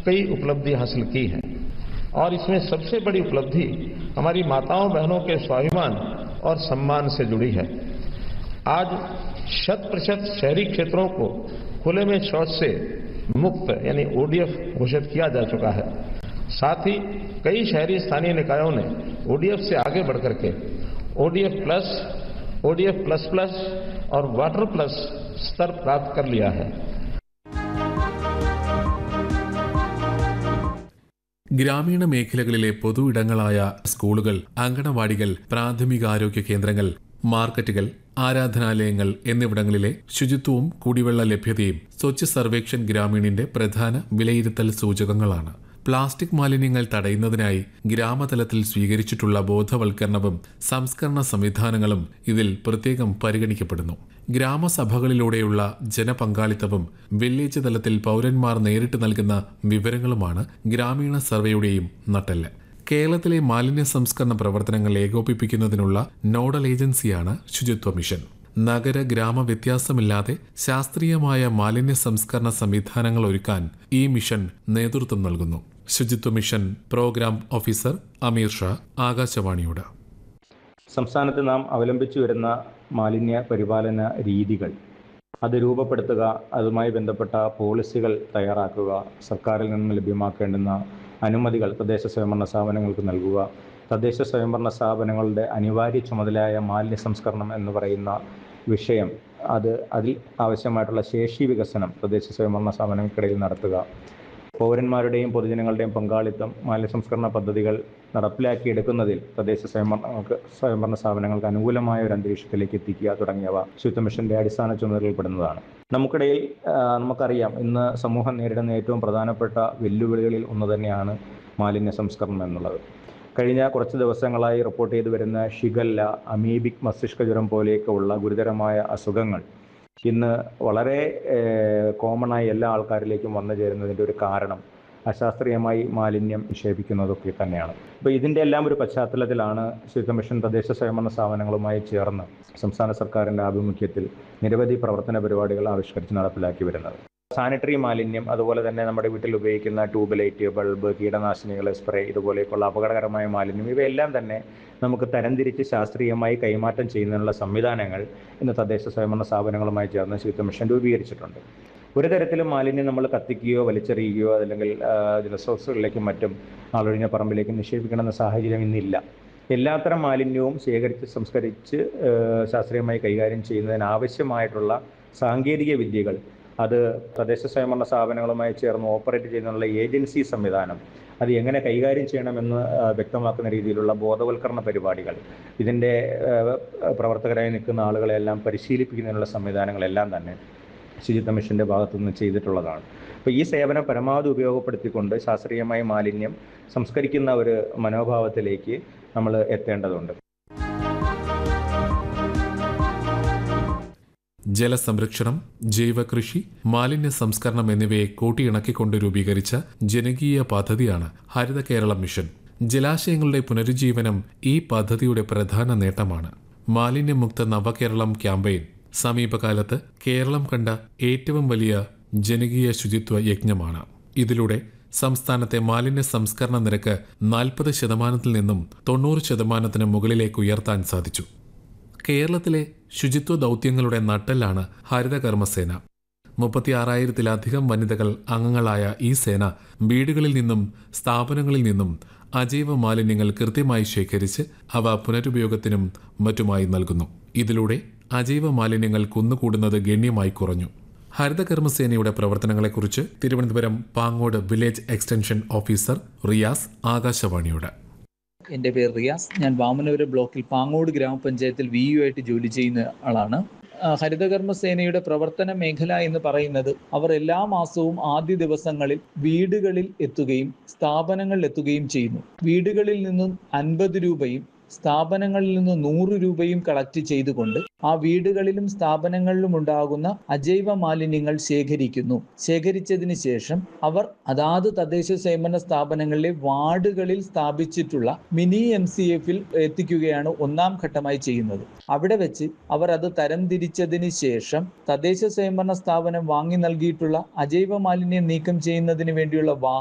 कई उपलब्धि हासिल की हैं और इसमें सबसे बड़ी उपलब्धि हमारी माताओं बहनों के स्वाभिमान और सम्मान से जुड़ी है आज शत प्रतिशत शहरी क्षेत्रों को खुले में शौच से मुक्त यानी ओडीएफ घोषित किया जा चुका है साथ ही कई शहरी स्थानीय निकायों ने ओडीएफ से आगे बढ़कर के ODF plus ODF plus plus और वाटर प्लस स्तर प्राप्त कर लिया है ഗ്രാമീണ മേഖലകളിലെ പൊതു ഇടങ്ങളായ സ്കൂളുകൾ അങ്കണവാടികൾ പ്രാഥമികാരോഗ്യ കേന്ദ്രങ്ങൾ മാർക്കറ്റുകൾ ആരാധനാലയങ്ങൾ എന്നിവിടങ്ങളിലെ ശുചിത്വവും കുടിവെള്ള ലഭ്യതയും സ്വച്ഛ് സർവേക്ഷൻ ഗ്രാമീണിന്റെ പ്രധാന വിലയിരുത്തൽ സൂചകങ്ങളാണ് പ്ലാസ്റ്റിക് മാലിന്യങ്ങൾ തടയുന്നതിനായി ഗ്രാമതലത്തിൽ സ്വീകരിച്ചിട്ടുള്ള ബോധവൽക്കരണവും സംസ്കരണ സംവിധാനങ്ങളും ഇതിൽ പ്രത്യേകം പരിഗണിക്കപ്പെടുന്നു ഗ്രാമസഭകളിലൂടെയുള്ള ജനപങ്കാളിത്തവും വില്ലേജ് തലത്തിൽ പൗരന്മാർ നേരിട്ട് നൽകുന്ന വിവരങ്ങളുമാണ് ഗ്രാമീണ സർവേയുടെയും നട്ടെല്ല് കേരളത്തിലെ മാലിന്യ സംസ്കരണ പ്രവർത്തനങ്ങൾ ഏകോപിപ്പിക്കുന്നതിനുള്ള നോഡൽ ഏജൻസിയാണ് ശുചിത്വ മിഷൻ നഗര ഗ്രാമ വ്യത്യാസമില്ലാതെ ശാസ്ത്രീയമായ മാലിന്യ സംസ്കരണ സംവിധാനങ്ങൾ ഒരുക്കാൻ ഈ മിഷൻ നേതൃത്വം നൽകുന്നു ശുചിത്വ mission programme officer Ameer Shah ആകാശവാണിയോട് സംസ്ഥാനത്ത് നാം അവലംബിച്ചു വരുന്ന മാലിന്യ പരിപാലന രീതികൾ അത് രൂപപ്പെടുത്തുക അതുമായി ബന്ധപ്പെട്ട പോളിസികൾ തയ്യാറാക്കുക സർക്കാരിൽ നിന്ന് ലഭ്യമാക്കേണ്ടുന്ന അനുമതികൾ തദ്ദേശ സ്വയംഭരണ സ്ഥാപനങ്ങൾക്ക് നൽകുക തദ്ദേശ സ്വയംഭരണ സ്ഥാപനങ്ങളുടെ അനിവാര്യ ചുമതലയായ മാലിന്യ സംസ്കരണം എന്ന് പറയുന്ന വിഷയം അത് അതിൽ ആവശ്യമായിട്ടുള്ള ശേഷി വികസനം തദ്ദേശ സ്വയംഭരണ സ്ഥാപനങ്ങൾക്കിടയിൽ നടത്തുക പൗരന്മാരുടെയും പൊതുജനങ്ങളുടെയും പങ്കാളിത്തം മാലിന്യ സംസ്കരണ പദ്ധതികൾ നടപ്പിലാക്കിയെടുക്കുന്നതിൽ തദ്ദേശ സ്വയംഭരണങ്ങൾക്ക് സ്വയംഭരണ സ്ഥാപനങ്ങൾക്ക് അനുകൂലമായ ഒരു അന്തരീക്ഷത്തിലേക്ക് എത്തിക്കുക തുടങ്ങിയവ ശുചിത്വ മിഷന്റെ അടിസ്ഥാന ചുമതലയിൽപ്പെടുന്നതാണ് നമുക്കിടയിൽ ആ, നമുക്കറിയാം ഇന്ന് സമൂഹം നേരിടുന്ന ഏറ്റവും പ്രധാനപ്പെട്ട വെല്ലുവിളികളിൽ ഒന്ന് തന്നെയാണ് മാലിന്യ സംസ്കരണം എന്നുള്ളത് കഴിഞ്ഞ കുറച്ച് ദിവസങ്ങളായി റിപ്പോർട്ട് ചെയ്തു വരുന്ന ഷിഗല്ല അമീബിക് മസ്തിഷ്ക ജ്വരം പോലെയൊക്കെ ഉള്ള ഗുരുതരമായ അസുഖങ്ങൾ ഇന്ന് വളരെ കോമൺ ആയി എല്ലാ ആൾക്കാരിലേക്കും വന്നു ചേരുന്നതിൻ്റെ ഒരു കാരണം അശാസ്ത്രീയമായി മാലിന്യം നിക്ഷേപിക്കുന്നതൊക്കെ തന്നെയാണ് അപ്പോൾ ഇതിൻ്റെ എല്ലാം ഒരു പശ്ചാത്തലത്തിലാണ് ശുചിത്വ മിഷൻ തദ്ദേശ സ്വയംഭരണ സ്ഥാപനങ്ങളുമായി ചേർന്ന് സംസ്ഥാന സർക്കാരിൻ്റെ ആഭിമുഖ്യത്തിൽ നിരവധി പ്രവർത്തന പരിപാടികൾ ആവിഷ്കരിച്ച് നടപ്പിലാക്കി വരുന്നത് സാനിറ്ററി മാലിന്യം അതുപോലെ തന്നെ നമ്മുടെ വീട്ടിൽ ഉപയോഗിക്കുന്ന ട്യൂബ് ലൈറ്റ് ബൾബ് കീടനാശിനികൾ സ്പ്രേ ഇതുപോലെയൊക്കെയുള്ള അപകടകരമായ മാലിന്യം ഇവയെല്ലാം തന്നെ നമുക്ക് തരംതിരിച്ച് ശാസ്ത്രീയമായി കൈമാറ്റം ചെയ്യുന്നതിനുള്ള സംവിധാനങ്ങൾ ഇന്ന് തദ്ദേശ സ്വയംഭരണ സ്ഥാപനങ്ങളുമായി ചേർന്ന് ശുചിത്വ മിഷൻ രൂപീകരിച്ചിട്ടുണ്ട് ഒരു തരത്തിലും മാലിന്യം നമ്മൾ കത്തിക്കുകയോ വലിച്ചെറിയുകയോ അല്ലെങ്കിൽ ആ, ജലസ്രോതസ്സുകളിലേക്കും മറ്റും ആളൊഴിഞ്ഞ പറമ്പിലേക്കും നിക്ഷേപിക്കണമെന്ന സാഹചര്യം ഇന്നില്ല എല്ലാത്തരം മാലിന്യവും ശേഖരിച്ച് സംസ്കരിച്ച് ആ, ശാസ്ത്രീയമായി കൈകാര്യം ചെയ്യുന്നതിന് ആവശ്യമായിട്ടുള്ള സാങ്കേതിക വിദ്യകൾ അത് തദ്ദേശ സ്വയംഭരണ സ്ഥാപനങ്ങളുമായി ചേർന്ന് ഓപ്പറേറ്റ് ചെയ്യുന്നതിനുള്ള ഏജൻസി സംവിധാനം അത് എങ്ങനെ കൈകാര്യം ചെയ്യണമെന്ന് ആ, വ്യക്തമാക്കുന്ന രീതിയിലുള്ള ബോധവൽക്കരണ പരിപാടികൾ ഇതിൻ്റെ ആ, പ്രവർത്തകരായി നിൽക്കുന്ന ആളുകളെല്ലാം പരിശീലിപ്പിക്കുന്നതിനുള്ള സംവിധാനങ്ങളെല്ലാം തന്നെ ശുചിത്വ മിഷന്റെ ഭാഗത്തു നിന്ന് ചെയ്തിട്ടുള്ളതാണ് അപ്പോൾ ഈ സേവനം പരമാവധി ഉപയോഗപ്പെടുത്തിക്കൊണ്ട് ശാസ്ത്രീയമായ മാലിന്യം സംസ്കരിക്കുന്ന ഒരു മനോഭാവത്തിലേക്ക് നമ്മൾ എത്തേണ്ടതുണ്ട് ജലസംരക്ഷണം ജൈവകൃഷി മാലിന്യ സംസ്കരണം എന്നിവയെ കൂട്ടിയിണക്കിക്കൊണ്ട് രൂപീകരിച്ച ജനകീയ പദ്ധതിയാണ് ഹരിത കേരളം മിഷൻ ജലാശയങ്ങളുടെ പുനരുജ്ജീവനം ഈ പദ്ധതിയുടെ പ്രധാന നേട്ടമാണ് മാലിന്യമുക്ത നവകേരളം ക്യാമ്പയിൻ സമീപകാലത്ത് കേരളം കണ്ട ഏറ്റവും വലിയ ജനകീയ ശുചിത്വ യജ്ഞമാണ് ഇതിലൂടെ സംസ്ഥാനത്തെ മാലിന്യ സംസ്കരണ നിരക്ക് നാൽപ്പത് ശതമാനത്തിൽ നിന്നും തൊണ്ണൂറ് ശതമാനത്തിന് മുകളിലേക്ക് ഉയർത്താൻ സാധിച്ചു കേരളത്തിലെ ശുചിത്വ ദൗത്യങ്ങളുടെ നട്ടെല്ലാണ് ഹരിതകർമ്മസേന മുപ്പത്തിയാറായിരത്തിലധികം വനിതകൾ അംഗങ്ങളായ ഈ സേന വീടുകളിൽ നിന്നും സ്ഥാപനങ്ങളിൽ നിന്നും അജൈവ മാലിന്യങ്ങൾ കൃത്യമായി ശേഖരിച്ച് അവ പുനരുപയോഗത്തിനും മറ്റുമായി നൽകുന്നു ഇതിലൂടെ അജൈവ മാലിന്യങ്ങൾ കുന്നുകൂടുന്നത് ഗണ്യമായി കുറഞ്ഞു ഹരിതകർമ്മസേനയുടെ പ്രവർത്തനങ്ങളെക്കുറിച്ച് Thiruvananthapuram Pangode village extension officer Riyas ആകാശവാണിയോട് എൻ്റെ പേര് റിയാസ് ഞാൻ വാമനപുരം ബ്ലോക്കിൽ പാങ്ങോട് ഗ്രാമപഞ്ചായത്തിൽ വി യു ആയിട്ട് ജോലി ചെയ്യുന്ന ആളാണ് ആ, ഹരിതകർമ്മ സേനയുടെ പ്രവർത്തന മേഖല എന്ന് പറയുന്നത് അവർ എല്ലാ മാസവും ആദ്യ ദിവസങ്ങളിൽ വീടുകളിൽ എത്തുകയും സ്ഥാപനങ്ങളിൽ എത്തുകയും ചെയ്യുന്നു വീടുകളിൽ നിന്നും അൻപത് രൂപയും സ്ഥാപനങ്ങളിൽ നിന്ന് നൂറ് രൂപയും കളക്ട് ചെയ്തുകൊണ്ട് ആ വീടുകളിലും സ്ഥാപനങ്ങളിലും ഉണ്ടാകുന്ന അജൈവ മാലിന്യങ്ങൾ ശേഖരിക്കുന്നു ശേഖരിച്ചതിന് ശേഷം അവർ അതാത് തദ്ദേശ സ്വയംഭരണ സ്ഥാപനങ്ങളിലെ വാർഡുകളിൽ സ്ഥാപിച്ചിട്ടുള്ള മിനി എം സി എഫിൽ എത്തിക്കുകയാണ് ഒന്നാം ഘട്ടമായി ചെയ്യുന്നത് അവിടെ വെച്ച് അവർ അത് തരംതിരിച്ചതിന് ശേഷം തദ്ദേശ സ്വയംഭരണ സ്ഥാപനം വാങ്ങി നൽകിയിട്ടുള്ള അജൈവ മാലിന്യം നീക്കം ചെയ്യുന്നതിന് വേണ്ടിയുള്ള വാ